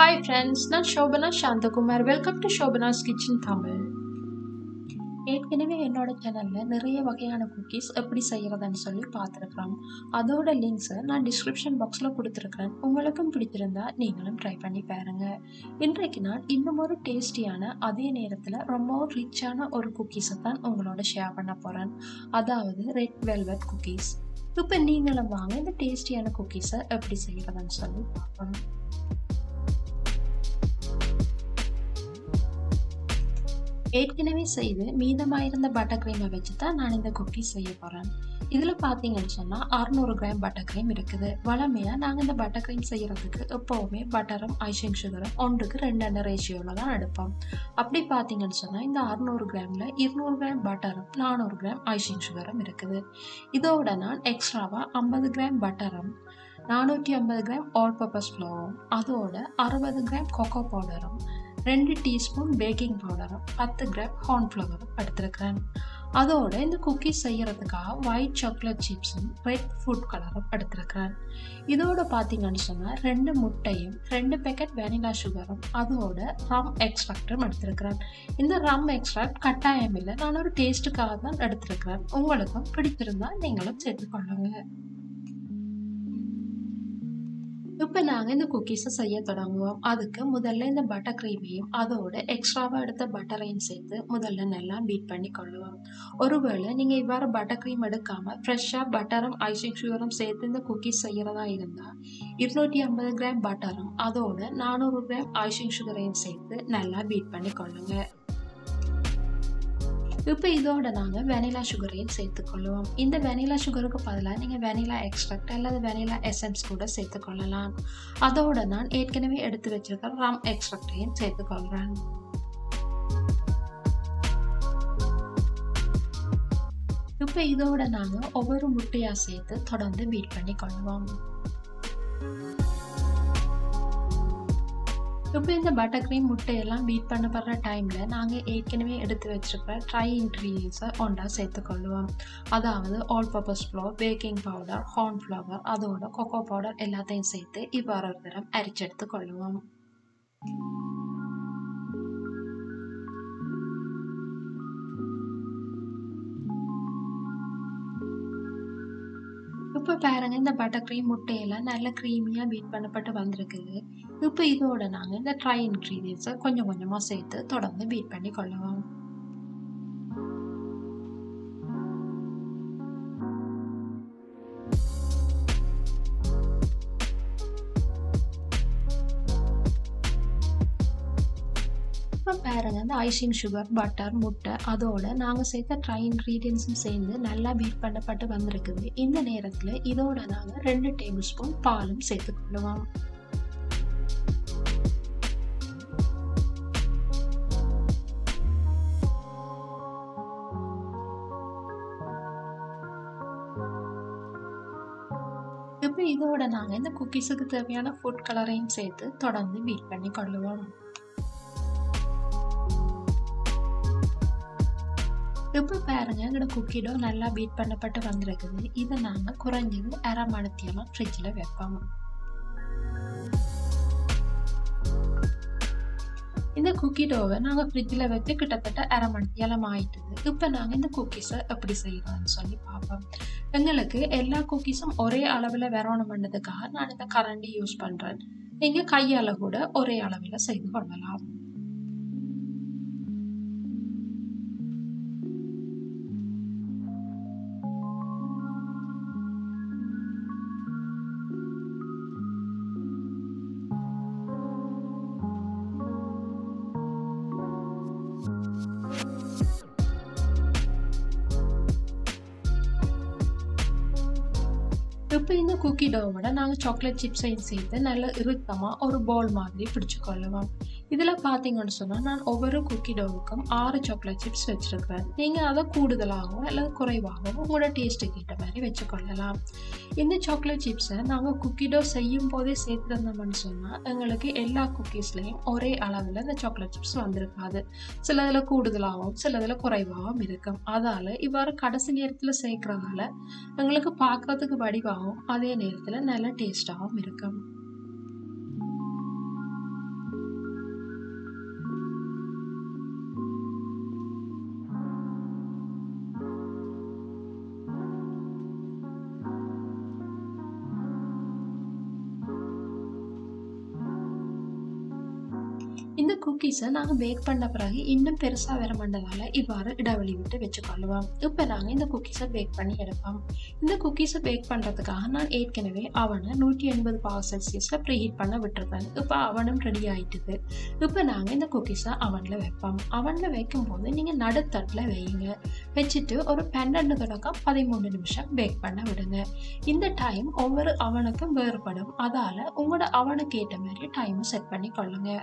hi friends நான் Shobana Santhakumar welcome to Shobana's kitchen Tamil ஏற்கனவே என்னோட சேனலில் நிறைய வகையான குக்கீஸ் எப்படி செய்கிறதுன்னு சொல்லி பார்த்துருக்குறோம் அதோட லிங்க்ஸை நான் டிஸ்கிரிப்ஷன் பாக்ஸில் கொடுத்துருக்குறேன் உங்களுக்கும் பிடிச்சிருந்தா நீங்களும் ட்ரை பண்ணி பாருங்க இன்றைக்கு நான் இன்னும் ஒரு டேஸ்டியான அதே நேரத்தில் ரொம்பவும் ரிச்சான ஒரு குக்கீஸை தான் உங்களோட ஷேர் பண்ண போகிறேன் அதாவது ரெட் வெல்வெட் குக்கீஸ் இப்போ நீங்களும் வாங்க இந்த டேஸ்டியான குக்கீஸை எப்படி செய்கிறதுன்னு சொல்லி பார்ப்போம் ஏற்கனவே செய்து மீதமாயிருந்த பட்டர் க்ரீமை வச்சு தான் நான் இந்த குக்கீஸ் செய்ய போகிறேன் இதில் பார்த்தீங்கன்னு சொன்னால் அறுநூறு கிராம் பட்டர் க்ரீம் இருக்குது வளமையாக நாங்கள் இந்த பட்டர் க்ரீம் செய்கிறதுக்கு எப்போவுமே பட்டரும் ஐசிங் சுகரும் ஒன்றுக்கு ரெண்டு ரெண்டு ரேஷியோவில் தான் எடுப்போம் அப்படி பார்த்தீங்கன்னு சொன்னால் இந்த அறுநூறு கிராமில் இருநூறு கிராம் பட்டரும் நானூறு கிராம் ஐசிங் சுகரும் இருக்குது இதோட நான் எக்ஸ்ட்ராவாக ஐம்பது கிராம் பட்டரும் நானூற்றி ஐம்பது கிராம் ஆல் பர்பஸ் ஃப்ளோரும் அதோட அறுபது கிராம் கொக்கோ பவுடரும் ரெண்டு டீஸ்பூன் பேக்கிங் பவுடரும் பத்து கிராம் கார்ன்ஃப்ளவரும் எடுத்துருக்கிறேன் அதோட இந்த குக்கீஸ் செய்கிறதுக்காக ஒயிட் சாக்லேட் சிப்ஸும் ரெட் ஃபுட் கலரும் எடுத்துருக்கிறேன் இதோட பார்த்தீங்கன்னு சொன்னால் ரெண்டு முட்டையும் ரெண்டு பேக்கெட் வெனிலா சுகரும் அதோட ரம் எக்ஸ்ட்ராக்டும் எடுத்துருக்கிறேன் இந்த ரம் எக்ஸ்ட்ராக்ட் கட்டாயம் இல்லை நான் ஒரு டேஸ்ட்டுக்காக தான் எடுத்துருக்கிறேன் உங்களுக்கும் பிடிச்சிருந்தா நீங்களும் சேர்த்துக்கொள்ளுங்க இப்போ நாங்கள் இந்த குக்கீஸை செய்ய தொடங்குவோம் அதுக்கு முதல்ல இந்த பட்டர் க்ரீமையும் அதோட எக்ஸ்ட்ராவாக எடுத்த பட்டரையும் சேர்த்து முதல்ல நல்லா பீட் பண்ணி கொள்ளுவோம் ஒருவேளை நீங்கள் இவ்வாறு பட்டர் க்ரீம் எடுக்காமல் ஃப்ரெஷ்ஷாக பட்டரும் ஐசிங் சுகரும் சேர்த்து இந்த குக்கீஸ் செய்கிறதா இருந்தால் இருநூற்றி ஐம்பது கிராம் பட்டரும் அதோட நானூறு கிராம் ஐசிங் சுகரையும் சேர்த்து நல்லா பீட் பண்ணி கொள்ளுங்க இப்போ இதோட நாங்கள் வெனிலா சுகரையும் சேர்த்துக்கொள்ளுவோம் இந்த வெனிலா சுகருக்கு பதிலாக நீங்கள் வெனிலா எக்ஸ்ட்ராக்ட் அல்லது வெனிலா எசன்ஸ் கூட சேர்த்துக்கொள்ளலாம் அதோட நான் ஏற்கனவே எடுத்து வச்சிருக்க ரம் எக்ஸ்ட்ராக்டையும் சேர்த்துக்கொள்கிறேன் இப்போ இதோட நாங்கள் ஒவ்வொரு முட்டையாக சேர்த்து தொடர்ந்து பீட் பண்ணி கொள்வோம் இப்போ இந்த பட்டர் க்ரீம் முட்டையெல்லாம் பீட் பண்ணப்படுற டைமில் நாங்கள் ஏற்கனவே எடுத்து வச்சுருக்கிற ட்ரை இன்க்ரீடியன்ஸை ஒன்றா சேர்த்துக்கொள்ளுவோம் அதாவது all purpose flour baking powder cornflour அதோட கொக்கோ பவுடர் எல்லாத்தையும் சேர்த்து இவ்வாறு ஒரு தரம் அரிச்செடுத்து கொள்ளுவோம் இப்போ பாருங்க இந்த பட்டர் க்ரீம் முட்டையெல்லாம் நல்ல க்ரீமியாக பீட் பண்ணப்பட்டு வந்திருக்குது இப்போ இதோட நாங்கள் இந்த ட்ரை இன்க்ரீடியன்ஸை கொஞ்சம் கொஞ்சமாக சேர்த்து தொடர்ந்து பீட் பண்ணி கொள்ளுவோம் இப்போ பாருங்க இந்த ஐசிங் சுகர் பட்டர் முட்டை அதோட நாங்கள் சேர்த்த ட்ரை இன்க்ரீடியன்ஸும் சேர்ந்து நல்லா பீட் பண்ணப்பட்டு வந்திருக்குது இந்த நேரத்தில் இதோட நாங்கள் ரெண்டு டேபிள் ஸ்பூன் பாலும் சேர்த்துக்கொள்ளுவோம் இப்போ இதோட நாங்கள் இந்த குக்கீஸுக்கு தேவையான ஃபுட் கலரையும் சேர்த்து தொடர்ந்து பீட் பண்ணி கொள்ளுவோம் இப்போ பாருங்க எங்களோட குக்கிடோ நல்லா பீட் பண்ணப்பட்டு வந்திருக்குது இதை நாங்கள் குறைஞ்சது அரை மணித்தியமாக ஃப்ரிட்ஜில் வைப்போம் இந்த குக்கி டோவை நாங்கள் ஃப்ரிட்ஜில் வச்சு கிட்டத்தட்ட அரை மணித்தியாலம் ஆயிட்டுது இப்போ நாங்கள் இந்த குக்கீஸை எப்படி செய்யறோம்னு சொல்லி பார்ப்போம் எங்களுக்கு எல்லா குக்கீஸும் ஒரே அளவில் வரணும் பண்ணதுக்காக நான் இந்த கரண்டி யூஸ் பண்ணுறேன் நீங்கள் கையால் கூட ஒரே அளவில் செய்து கொள்ளலாம் இப்போ இந்த குக்கி டோவோட நாங்கள் சாக்லேட் சிப்ஸையும் சேர்த்து நல்ல இறுக்கமாக ஒரு பால் மாதிரி பிடிச்சிக்கொள்ளுவோம் இதில் பார்த்தீங்கன்னு சொன்னால் நான் ஒவ்வொரு குக்கி டோவுக்கும் ஆறு சாக்லேட் சிப்ஸ் வச்சுருக்கிறேன் நீங்கள் அதை கூடுதலாகவோ அல்லது குறைவாகவோ உங்களோட டேஸ்ட்டுக்கு ஏற்ற மாதிரி வச்சுக்கொள்ளலாம் இந்த சாக்லேட் சிப்ஸை நாங்கள் குக்கி டோ செய்யும் போதே சேர்த்துருந்தோம்னு சொன்னால் எங்களுக்கு எல்லா குக்கீஸ்லேயும் ஒரே அளவில் இந்த சாக்லேட் சிப்ஸ் வந்திருக்காது சிலதில் கூடுதலாகவும் சிலதில் குறைவாகவும் இருக்கும் அதால் இவ்வாறு கடைசி நேரத்தில் சேர்க்குறதால எங்களுக்கு பார்க்குறதுக்கு வடிவாகவும் அதே நேரத்தில் நல்ல டேஸ்டாகவும் இருக்கும் இந்த குக்கீஸை நாங்கள் பேக் பண்ண பிறகு இன்னும் பெருசாக வர மாட்டதால இவ்வாறு இடைவெளி விட்டு வச்சுக்கொள்ளுவோம் இப்போ நாங்கள் இந்த குக்கீஸை பேக் பண்ணி எடுப்போம் இந்த குக்கீஸை பேக் பண்ணுறதுக்காக நான் ஏற்கனவே அவனை நூற்றி எண்பது பார் செல்சியஸில் ப்ரீஹீட் பண்ண விட்டுருக்கேன் இப்போ அவனும் ரெடி ஆயிட்டுது இப்போ நாங்கள் இந்த குக்கீஸை அவனில் வைப்போம் அவனில் வைக்கும்போது நீங்கள் நடுத்தட்டில் வையுங்க வச்சுட்டு ஒரு பன்னெண்டு தொடக்கம் பதிமூணு நிமிஷம் பேக் பண்ண விடுங்க இந்த டைம் ஒவ்வொரு அவனுக்கும் வேறுபடும் அதால் உங்களோட அவனுக்கு ஏற்ற மாதிரி டைமை செட் பண்ணி கொள்ளுங்க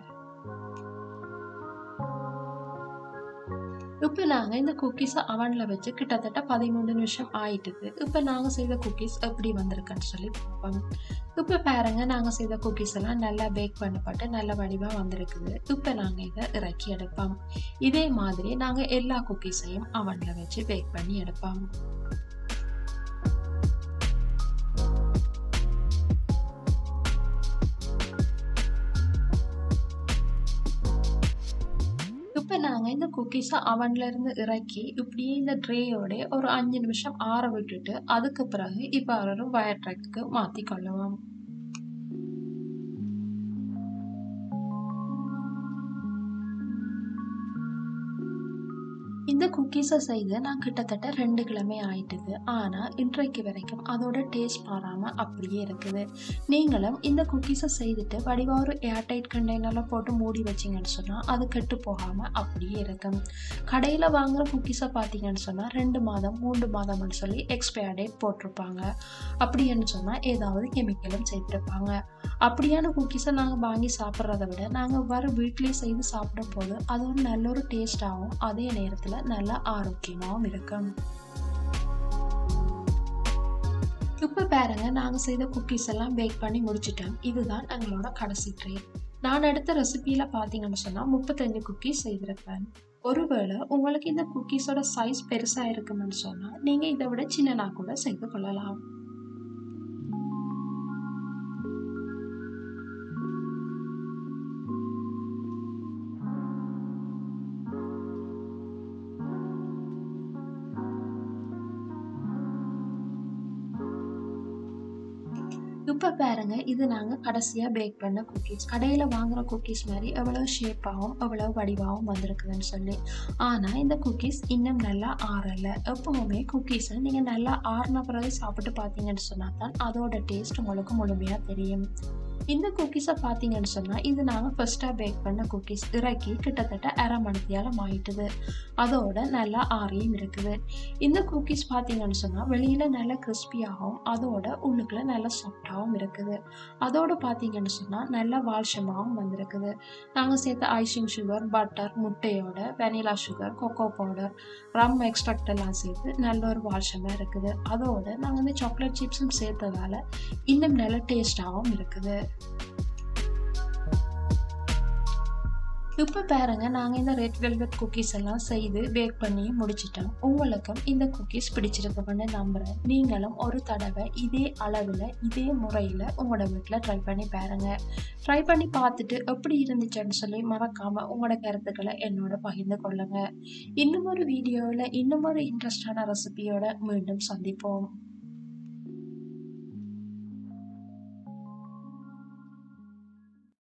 இப்போ நாங்கள் இந்த குக்கீஸை அவனில் வச்சு கிட்டத்தட்ட பதிமூணு நிமிஷம் ஆயிட்டுது இப்போ நாங்கள் செய்த குக்கீஸ் எப்படி வந்திருக்குன்னு சொல்லி பார்ப்போம் இப்போ பாருங்க நாங்கள் செய்த குக்கீஸ் எல்லாம் நல்லா பேக் பண்ணப்பட்டு நல்ல வடிவாக வந்திருக்குது இப்போ நாங்கள் இதை இறக்கி எடுப்போம் இதே மாதிரி நாங்கள் எல்லா குக்கீஸையும் அவனில் வச்சு பேக் பண்ணி எடுப்போம் இப்போ நாங்கள் இந்த குக்கீஸை அவன்ல இருந்து இறக்கி இப்படியே இந்த ட்ரேயோட ஒரு அஞ்சு நிமிஷம் ஆற விட்டுட்டு அதுக்கு பிறகு இப்போ ஒரு வயர் ட்ரக்கு மாற்றி கொள்ளுவோம் இந்த குக்கீஸை செய்து நான் கிட்டத்தட்ட ரெண்டு கிழமை ஆயிட்டுது ஆனால் இன்றைக்கு வரைக்கும் அதோட டேஸ்ட் மாறாமல் அப்படியே இருக்குது நீங்களும் இந்த குக்கீஸை செய்துட்டு வடிவாக ஒரு ஏர்டைட் கண்டெய்னரில் போட்டு மூடி வச்சிங்கன்னு சொன்னால் அது கெட்டு போகாமல் அப்படியே இருக்கும் கடையில் வாங்குகிற குக்கீஸை பார்த்தீங்கன்னு சொன்னால் ரெண்டு மாதம் மூன்று மாதம்னு சொல்லி எக்ஸ்பயர் டேட் போட்டிருப்பாங்க அப்படின்னு சொன்னால் ஏதாவது கெமிக்கலும் சேர்த்துருப்பாங்க அப்படியான குக்கீஸை நாங்கள் வாங்கி சாப்பிட்றத விட நாங்கள் வர வீட்டிலே செய்து சாப்பிடும் போது அது ஒரு நல்ல ஒரு டேஸ்டாகவும் அதே நேரத்தில் நல்ல ஆரோக்கியமாகவும் இருக்கும் இப்போ பாருங்க நாங்கள் செய்த குக்கீஸ் எல்லாம் பேக் பண்ணி முடிச்சிட்டோம் இதுதான் எங்களோட கடைசி ட்ரே நான் எடுத்த ரெசிபியில் பார்த்தீங்கன்னு சொன்னால் முப்பத்தஞ்சு குக்கீஸ் செய்திருப்பேன் ஒருவேளை உங்களுக்கு இந்த குக்கீஸோட சைஸ் பெருசாக இருக்குமென்னு சொன்னால் நீங்கள் இதை விட சின்னனாக கூட செய்து கொள்ளலாம் இப்போ பாருங்க இது நாங்கள் கடைசியாக பேக் பண்ண குக்கீஸ் கடையில் வாங்குற குக்கீஸ் மாதிரி எவ்வளோ ஷேப்பாகவும் எவ்வளோ வடிவாகவும் வந்திருக்குதுன்னு சொல்லி ஆனால் இந்த குக்கீஸ் இன்னும் நல்லா ஆறலை எப்பவுமே குக்கீஸை நீங்கள் நல்லா ஆறின பிறகு சாப்பிட்டு பார்த்தீங்கன்னு சொன்னால் தான் அதோட டேஸ்ட் உங்களுக்கு முழுமையாக தெரியும் இந்த குக்கீஸை பார்த்தீங்கன்னு சொன்னால் இது நாங்கள் ஃபர்ஸ்ட்டாக பேக் பண்ண குக்கீஸ் இறக்கி கிட்டத்தட்ட அரை மணித்தியாலம் ஆயிட்டுது அதோட நல்லா ஆறியும் இருக்குது இந்த குக்கீஸ் பார்த்தீங்கன்னு சொன்னால் வெளியில் நல்லா கிறிஸ்பியாகவும் அதோட உள்ளுக்குள்ள நல்லா சாஃப்டாகவும் இருக்குது அதோட பார்த்தீங்கன்னு சொன்னால் நல்லா வால்ஷமாகவும் வந்திருக்குது நாங்கள் சேர்த்த ஐசிங் சுகர் பட்டர் முட்டையோட vanilla sugar cocoa powder rum extract எல்லாம் சேர்த்து நல்ல ஒரு வால்ஷமாக இருக்குது அதோட நாங்கள் வந்து சாக்லேட் சிப்ஸும் சேர்த்ததால இன்னும் நல்ல டேஸ்டாகவும் இருக்குது இப்போ பாருங்க நாங்கள் இந்த ரெட் வெல்வெட் குக்கீஸ் எல்லாம் செய்து பேக் பண்ணி முடிச்சிட்டோம் உங்களுக்கும் இந்த குக்கீஸ் பிடிச்சிருக்குன்னு நம்புகிறேன் நீங்களும் ஒரு தடவை இதே அளவில் இதே முறையில் உங்களோட வீட்டில் ட்ரை பண்ணி பாருங்க ட்ரை பண்ணி பார்த்துட்டு எப்படி இருந்துச்சுன்னு சொல்லி மறக்காமல் உங்களோட கருத்துக்களை என்னோட பகிர்ந்து கொள்ளுங்க இன்னும் ஒரு வீடியோவில் இன்னும் ஒரு இன்ட்ரெஸ்டான ரெசிபியோட மீண்டும் சந்திப்போம்